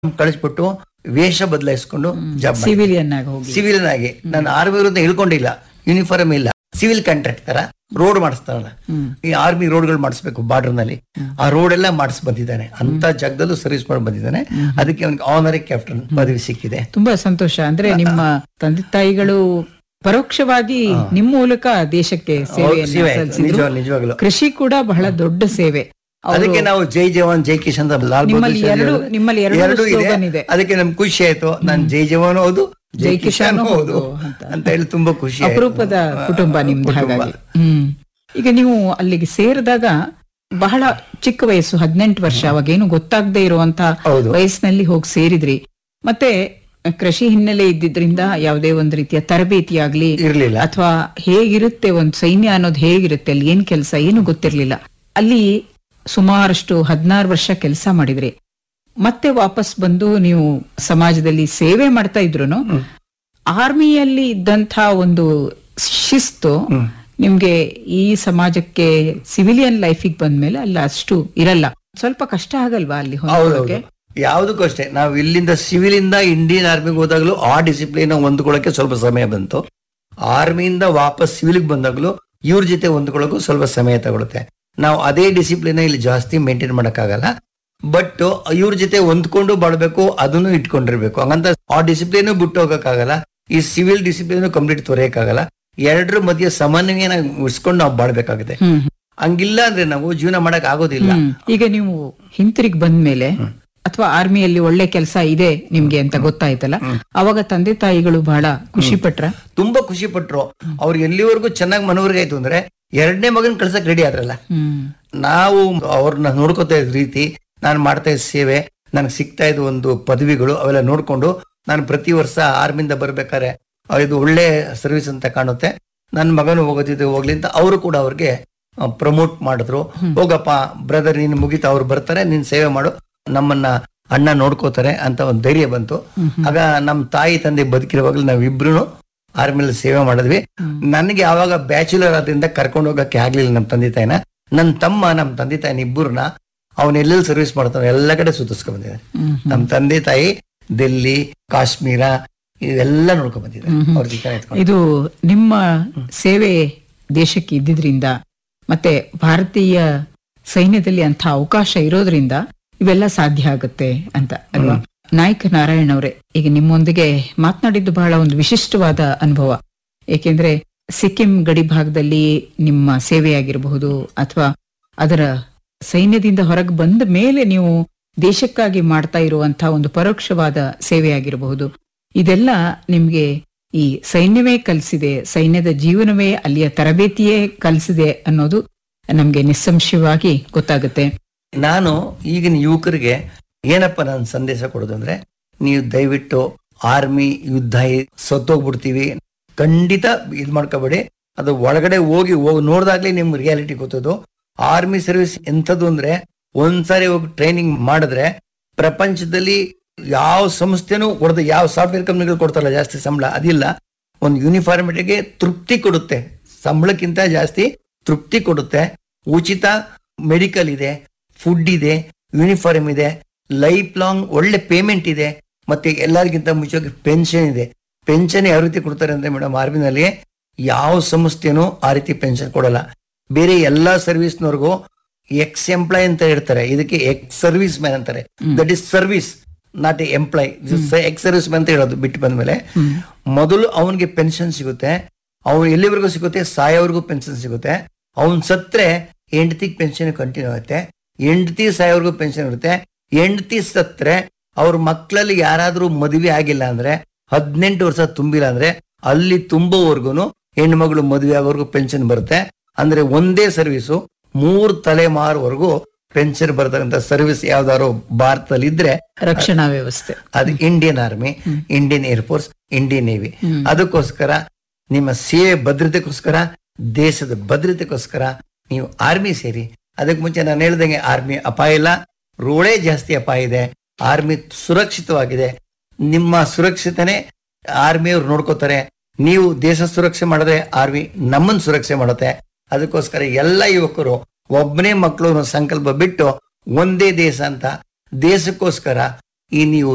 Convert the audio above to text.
ಕಳಿಸ್ಬಿಟ್ಟು ವೇಷ ಬದಲಾಯಿಸ್ಕೊಂಡು job civilian ಆಗಿ ಹೋಗಿ ಸಿವಿಲ್ ಆಗಿ ನಾನು ಆರ್ಮಿ ವಿರುದ್ಧ ಇಳ್ಕೊಂಡಿಲ್ಲ ಯೂನಿಫಾರ್ಮ್ ಇಲ್ಲ ಸಿವಿಲ್ ಕಾಂಟ್ರಾಕ್ಟ್ ತರ ರೋಡ್ ಮಾಡಿಸ್ತಾರಲ್ಲ ಈ ಆರ್ಮಿ ರೋಡ್ಗಳು ಮಾಡಿಸ್ಬೇಕು ಬಾರ್ಡರ್ ನಲ್ಲಿ ಆ ರೋಡ್ ಎಲ್ಲ ಮಾಡಿಸ್ ಬಂದಿದ್ದಾನೆ ಅಂತ ಜಾಗದಲ್ಲೂ ಸರ್ವಿಸ್ ಮಾಡಿ ಬಂದಿದ್ದಾನೆ ಅದಕ್ಕೆ ಅವನಿಗೆ ಆನರಿ ಕ್ಯಾಪ್ಟನ್ ಪದವಿ ಸಿಕ್ಕಿದೆ ತುಂಬಾ ಸಂತೋಷ ಅಂದ್ರೆ ನಿಮ್ಮ ತಂದೆ ತಾಯಿಗಳು ಪರೋಕ್ಷವಾಗಿ ನಿಮ್ಮ ಮೂಲಕ ದೇಶಕ್ಕೆ ಸೇವೆಯನ್ನ ಸೇವೆ ಆಯ್ತು. ಸಲ್ಲಿಸಿದ್ರು ನಿಜವಾಗ್ಲೂ ನಿಜವಾಗ್ಲು ಕೃಷಿ ಕೂಡ ಬಹಳ ದೊಡ್ಡ ಸೇವೆ ಅವ್ರು- ಅದಕ್ಕೆ ನಾವು ಜೈ ಜವಾನ್ ಜೈ ಕಿಶನ್ ಅಂತ ಲಾಲ್ ನಿಮ್ಮಲ್ಲಿ ಬಹದ್ದೂರ್ ಶಾಸ್ತ್ರಿ ಎರಡು- ಹೇಳಿದ್ರು. ನಿಮ್ಮಲ್ಲಿ ಎರಡು ಎರಡೂ slogan ಇದೆ. ಅದಕ್ಕೆ ನಮ್ಗೆ ಖುಷಿ ಆಯ್ತು ನಾನು ಜೈ ಜವಾನ್ ಹೌದು ಜೈ ಕಿಶಾನ್ ಹೌದು ಅಂತ. ಅಂತ ಹೇಳಿ ತುಂಬಾ ಖುಷಿ ಆಯ್ತು. ಅಪರೂಪದ ಕುಟುಂಬ ನಿಮ್ದು ಕುಟುಂಬ. ಹಾಗಾಗಿ ಹ್ಮ್ ಈಗ ನೀವು ಅಲ್ಲಿಗೆ ಸೇರಿದಾಗ ಬಹಳ ಚಿಕ್ಕ ವಯಸ್ಸು ಹದಿನೆಂಟು ವರ್ಷ ಅವಾಗೇನು ಗೊತ್ತಾಗದೆ ಇರುವಂತ ಹೌದು. ವಯಸ್ಸಿನಲ್ಲಿ ಹೋಗಿ ಸೇರಿದ್ರಿ ಮತ್ತೆ ಕೃಷಿ ಹಿನ್ನೆಲೆ ಇದ್ದಿದ್ರಿಂದ ಯಾವುದೇ ಒಂದು ರೀತಿಯ ತರಬೇತಿ ಆಗ್ಲಿ ಇರ್ಲಿಲ್ಲ ಅಥವಾ ಹೇಗಿರುತ್ತೆ ಒಂದು ಸೈನ್ಯ ಅನ್ನೋದು ಹೇಗಿರುತ್ತೆ ಅಲ್ಲಿ ಏನ್ ಕೆಲಸ ಏನು ಗೊತ್ತಿರ್ಲಿಲ್ಲ ಅಲ್ಲಿ ಸುಮಾರಷ್ಟು ಹದಿನಾರು ವರ್ಷ ಕೆಲಸ ಮಾಡಿದ್ರಿ ಮತ್ತೆ ವಾಪಸ್ ಬಂದು ನೀವು ಸಮಾಜದಲ್ಲಿ ಸೇವೆ ಮಾಡ್ತಾ ಇದ್ರು ಆರ್ಮಿಯಲ್ಲಿ ಇದ್ದಂತ ಒಂದು ಶಿಸ್ತು ನಿಮ್ಗೆ ಈ ಸಮಾಜಕ್ಕೆ ಸಿವಿಲಿಯನ್ ಲೈಫಿಗೆ ಬಂದ್ಮೇಲೆ ಅಲ್ಲಿ ಅಷ್ಟು ಇರಲ್ಲ ಸ್ವಲ್ಪ ಕಷ್ಟ ಆಗಲ್ವಾ ಅಲ್ಲಿ ಹೊಂದ್ಕೊಳ್ಳೋಕೆ ಹೌದೌದು ಯಾವುದಕ್ಕೂ ಅಷ್ಟೇ ನಾವು ಇಲ್ಲಿಂದ ಸಿವಿಲ್ ಇಂದ ಇಂಡಿಯನ್ ಆರ್ಮಿಗೆ ಹೋದಾಗಲೂ ಆ ಡಿಸಿಪ್ಲಿನ್ ಹೊಂದ್ಕೊಳ್ಳೋಕೆ ಸ್ವಲ್ಪ ಸಮಯ ಬಂತು ಆರ್ಮಿಯಿಂದ ವಾಪಸ್ ಸಿವಿಲ್ಗೆ ಬಂದಾಗಲೂ ಇವ್ರ ಜೊತೆ ಹೊಂದ್ಕೊಳ್ಳೋಕು ಸ್ವಲ್ಪ ಸಮಯ ತಗೊಳುತ್ತೆ ನಾವು ಅದೇ ಡಿಸಿಪ್ಲಿನ್ ಇಲ್ಲಿ ಜಾಸ್ತಿ ಮೇಂಟೈನ್ ಮಾಡಕ್ಕಾಗಲ್ಲ ಬಟ್ ಇವ್ರ ಜೊತೆ ಹೊಂದ್ಕೊಂಡು ಬಾಳ್ಬೇಕು ಅದನ್ನು ಇಟ್ಕೊಂಡಿರ್ಬೇಕು ಹಂಗಂತ ಆ ಡಿಸಿಪ್ಲಿನ್ ಬಿಟ್ಟು ಹೋಗಕ್ಕಾಗಲ್ಲ ಈ ಸಿವಿಲ್ ಡಿಸಿಪ್ಲಿನ್ ಕಂಪ್ಲೀಟ್ ತೊರೆಯಕ್ಕಾಗಲ್ಲ ಎರಡರ ಮಧ್ಯೆ ಸಮನ್ವಯನ ಉಳಿಸ್ಕೊಂಡು ನಾವು ಬಾಳ್ಬೇಕಾಗುತ್ತೆ ಹ್ಮ್ ಹಂಗಿಲ್ಲ ಅಂದ್ರೆ ನಾವು ಜೀವನ ಮಾಡಕ್ ಆಗೋದಿಲ್ಲ ಹ್ಮ್. ಈಗ ನೀವು ಹಿಂತಿರುಗಿ ಬಂದ್ಮೇಲೆ ಅಥವಾ ಆರ್ಮಿಯಲ್ಲಿ ಒಳ್ಳೆ ಕೆಲಸ ಇದೆ ನಿಮ್ಗೆ ಅಂತ ಗೊತ್ತಾಯ್ತಲ್ಲ ಅವಾಗ ತಂದೆ ತಾಯಿಗಳು ಬಹಳ ಖುಷಿ ಪಟ್ರ ತುಂಬಾ ಖುಷಿ ಪಟ್ರು ಅವ್ರು ಎಲ್ಲಿವರೆಗೂ ಚೆನ್ನಾಗಿ ಮನವರಿಗಾಯ್ತು ಅಂದ್ರೆ ಎರಡನೇ ಮಗನ್ ಕಳ್ಸಕ್ ರೆಡಿ ಆದ್ರಲ್ಲ ಹ್ಮ್ ನಾವು ಅವ್ರನ್ನ ನೋಡ್ಕೋತಾ ಇದ್ದ ರೀತಿ ನಾನು ಮಾಡ್ತಾ ಇದ್ದ ಸೇವೆ ನನಗೆ ಸಿಗ್ತಾ ಇದ್ದ ಒಂದು ಪದವಿಗಳು ಅವೆಲ್ಲ ನೋಡ್ಕೊಂಡು ನಾನು ಪ್ರತಿ ವರ್ಷ ಆರ್ಮಿಂದ ಬರ್ಬೇಕಾದ್ರೆ ಆ, ಇದು ಒಳ್ಳೆ ಸರ್ವಿಸ್ ಅಂತ ಕಾಣುತ್ತೆ ನನ್ನ ಮಗನು ಹೋಗೋದಿದೆ ಹೋಗ್ಲಿ ಅಂತ ಅವರು ಕೂಡ ಅವ್ರಿಗೆ ಪ್ರಮೋಟ್ ಮಾಡಿದ್ರು ಹೋಗಪ್ಪ ಬ್ರದರ್ ನೀನು ಮುಗಿತಾ ಅವ್ರು ಬರ್ತಾರೆ ನೀನ್ ಸೇವೆ ಮಾಡು ನಮ್ಮನ್ನ ಅಣ್ಣ ನೋಡ್ಕೋತಾರೆ ಅಂತ ಒಂದು ಧೈರ್ಯ ಬಂತು ಆಗ ನಮ್ಮ ತಾಯಿ ತಂದೆ ಬದುಕಿರುವಾಗಲೂ ನಾವಿಬ್ರು ಆರ್ಮಿಲಿ ಸೇವೆ ಮಾಡಿದ್ವಿ ನನಗೆ ಆವಾಗ ಬ್ಯಾಚುಲರ್ ಆದ್ರಿಂದ ಕರ್ಕೊಂಡು ಹೋಗಕ್ಕೆ ಆಗ್ಲಿಲ್ಲ ನಮ್ಮ ತಂದೆ ತಾಯಿನ ನನ್ನ ತಮ್ಮ ನಮ್ಮ ತಂದೆ ತಾಯಿನ ಇಬ್ಬರನ್ನ ಅವನ್ ಎಲ್ಲೆಲ್ಲಿ ಸರ್ವಿಸ್ ಮಾಡ್ತಾನೆ ಎಲ್ಲ ಕಡೆ ಸುತ್ತಿಸ್ಕೊಂಡ್ ಬಂದಿದ್ದಾನೆ ಹ್ಮ್ ನಮ್ಮ ತಂದೆ ತಾಯಿ ದಿಲ್ಲಿ ಕಾಶ್ಮೀರ ಇವೆಲ್ಲ ನೋಡ್ಕೊಂಡ್ ಬಂದಿದ್ದಾರೆ ಅವ್ರ ಜೊತೆ ಎತ್ಕೊಂಡು ಇದು ನಿಮ್ಮ ಸೇವೆ ದೇಶಕ್ಕೆ ಇದ್ದಿದ್ರಿಂದ ಮತ್ತೆ ಭಾರತೀಯ ಸೈನ್ಯದಲ್ಲಿ ಅಂತ ಅವಕಾಶ ಇರೋದ್ರಿಂದ ಇವೆಲ್ಲ ಸಾಧ್ಯ ಆಗುತ್ತೆ ಅಂತ ಅಲ್ವಾ ನಾಯಕ ನಾರಾಯಣ್ ಅವರೇ ಈಗ ನಿಮ್ಮೊಂದಿಗೆ ಮಾತನಾಡಿದ್ದು ಬಹಳ ಒಂದು ವಿಶಿಷ್ಟವಾದ ಅನುಭವ ಏಕೆಂದ್ರೆ ಸಿಕ್ಕಿಂ ಗಡಿ ಭಾಗದಲ್ಲಿ ನಿಮ್ಮ ಸೇವೆಯಾಗಿರಬಹುದು ಅಥವಾ ಅದರ ಸೈನ್ಯದಿಂದ ಹೊರಗೆ ಬಂದ ಮೇಲೆ ನೀವು ದೇಶಕ್ಕಾಗಿ ಮಾಡ್ತಾ ಇರುವಂತಹ ಒಂದು ಪರೋಕ್ಷವಾದ ಸೇವೆಯಾಗಿರಬಹುದು ಇದೆಲ್ಲ ನಿಮ್ಗೆ ಈ ಸೈನ್ಯವೇ ಕಲಿಸಿದೆ ಸೈನ್ಯದ ಜೀವನವೇ ಅಲ್ಲಿಯ ತರಬೇತಿಯೇ ಕಲಿಸಿದೆ ಅನ್ನೋದು ನಮ್ಗೆ ನಿಸ್ಸಂಶಯವಾಗಿ ಗೊತ್ತಾಗುತ್ತೆ ನಾನು ಈಗಿನ ಯುವಕರಿಗೆ ಏನಪ್ಪ ನಾನು ಸಂದೇಶ ಕೊಡೋದು ಅಂದ್ರೆ ನೀವು ದಯವಿಟ್ಟು ಆರ್ಮಿ ಯುದ್ಧ ಸತ್ತೋಗ್ಬಿಡ್ತೀವಿ ಖಂಡಿತ ಇದ್ ಮಾಡ್ಕೋಬೇಡಿ ಅದು ಒಳಗಡೆ ಹೋಗಿ ಹೋಗಿ ನೋಡ್ದಾಗ್ಲೇ ನಿಮ್ ರಿಯಾಲಿಟಿ ಗೊತ್ತದು ಆರ್ಮಿ ಸರ್ವಿಸ್ ಎಂಥದ್ದು ಅಂದ್ರೆ ಒಂದ್ಸಾರಿ ಹೋಗಿ ಟ್ರೈನಿಂಗ್ ಮಾಡಿದ್ರೆ ಪ್ರಪಂಚದಲ್ಲಿ ಯಾವ ಸಂಸ್ಥೆನೂ ಕೊಡದೆ ಯಾವ ಸಾಫ್ಟ್ವೇರ್ ಕಂಪ್ನಿಗಳು ಕೊಡ್ತಾರಲ್ಲ ಜಾಸ್ತಿ ಸಂಬಳ ಅದಿಲ್ಲ ಒಂದು ಯೂನಿಫಾರ್ಮಿಟಿಗೆ ತೃಪ್ತಿ ಕೊಡುತ್ತೆ ಸಂಬಳಕ್ಕಿಂತ ಜಾಸ್ತಿ ತೃಪ್ತಿ ಕೊಡುತ್ತೆ ಉಚಿತ ಮೆಡಿಕಲ್ ಇದೆ ಫುಡ್ ಇದೆ ಯೂನಿಫಾರ್ಮ್ ಇದೆ ಲೈಫ್ ಲಾಂಗ್ ಒಳ್ಳೆ ಪೇಮೆಂಟ್ ಇದೆ ಮತ್ತೆ ಎಲ್ಲರಿಗಿಂತ ಮುಖ್ಯವಾಗಿ ಪೆನ್ಷನ್ ಇದೆ ಪೆನ್ಷನ್ ಯಾವ ರೀತಿ ಕೊಡ್ತಾರೆ ಅಂದ್ರೆ ಮೇಡಮ್ ಆರ್ಮಿನಲ್ಲಿ ಯಾವ ಸಂಸ್ಥೆನೂ ಆ ರೀತಿ ಪೆನ್ಷನ್ ಕೊಡಲ್ಲ ಬೇರೆ ಎಲ್ಲಾ ಸರ್ವಿಸ್ನವ್ರಿಗೂ ಎಕ್ಸ್ ಎಂಪ್ಲಾಯ್ ಅಂತ ಹೇಳ್ತಾರೆ ಇದಕ್ಕೆ ಎಕ್ಸ್ ಸರ್ವಿಸ್ ಮ್ಯಾನ್ ಅಂತಾರೆ that is service not a employ ex service man ಅಂತ ಹೇಳೋದು ಬಿಟ್ಟು ಬಂದ್ಮೇಲೆ ಮೊದಲು ಅವನಿಗೆ ಪೆನ್ಷನ್ ಸಿಗುತ್ತೆ ಅವನು ಎಲ್ಲಿವರೆಗೂ ಸಿಗುತ್ತೆ ಸಾಯೋವರೆಗೂ ಪೆನ್ಷನ್ ಸಿಗುತ್ತೆ ಅವನ್ ಸತ್ರೆ ಹೆಂಡತಿಗೆ ಪೆನ್ಷನ್ ಕಂಟಿನ್ಯೂ ಆಗುತ್ತೆ ಹೆಂಡತಿ ಸಾಯೋವರೆಗೂ ಪೆನ್ಷನ್ ಇರುತ್ತೆ ಹೆಂಡತಿ ಸತ್ರೆ ಅವ್ರ ಮಕ್ಕಳಲ್ಲಿ ಯಾರಾದ್ರೂ ಮದುವೆ ಆಗಿಲ್ಲ ಅಂದ್ರೆ ಹದಿನೆಂಟು ವರ್ಷ ತುಂಬಿಲ್ಲ ಅಂದ್ರೆ ಅಲ್ಲಿ ತುಂಬುವವರೆಗೂ ಹೆಣ್ಮಗಳು ಮದುವೆ ಆಗೋವರೆಗೂ ಪೆನ್ಷನ್ ಬರುತ್ತೆ ಅಂದ್ರೆ ಒಂದೇ ಸರ್ವಿಸು ಮೂರ್ ತಲೆಮಾರುವರೆಗೂ ಪೆನ್ಷನ್ ಬರ್ತಕ್ಕಂಥ ಸರ್ವಿಸ್ ಯಾವ್ದಾದ್ರು ಭಾರತದಲ್ಲಿ ಇದ್ರೆ ರಕ್ಷಣಾ ವ್ಯವಸ್ಥೆ ಅದು Indian army Indian air force Indian navy ಅದಕ್ಕೋಸ್ಕರ ನಿಮ್ಮ ಸೇವೆ ಭದ್ರತೆಗೋಸ್ಕರ ದೇಶದ ಭದ್ರತೆಗೋಸ್ಕರ ನೀವು ಆರ್ಮಿ ಸೇರಿ ಅದಕ್ಕೆ ಮುಂಚೆ ನಾನು ಹೇಳ್ದಂಗೆ ಆರ್ಮಿ ಅಪಾಯ ಇಲ್ಲ ರೋಡೇ ಜಾಸ್ತಿ ಅಪಾಯ ಇದೆ ಆರ್ಮಿ ಸುರಕ್ಷಿತವಾಗಿದೆ ನಿಮ್ಮ ಸುರಕ್ಷತೆನೆ ಆರ್ಮಿಯವ್ರು ನೋಡ್ಕೋತಾರೆ ನೀವು ದೇಶ ಸುರಕ್ಷೆ ಮಾಡಿದ್ರೆ ಆರ್ಮಿ ನಮ್ಮನ್ನ ಸುರಕ್ಷೆ ಮಾಡುತ್ತೆ ಅದಕ್ಕೋಸ್ಕರ ಎಲ್ಲ ಯುವಕರು ಒಬ್ಬನೇ ಮಕ್ಕಳು ಅನ್ನೋ ಸಂಕಲ್ಪ ಬಿಟ್ಟು ಒಂದೇ ದೇಶ ಅಂತ ದೇಶಕ್ಕೋಸ್ಕರ ಈ ನೀವು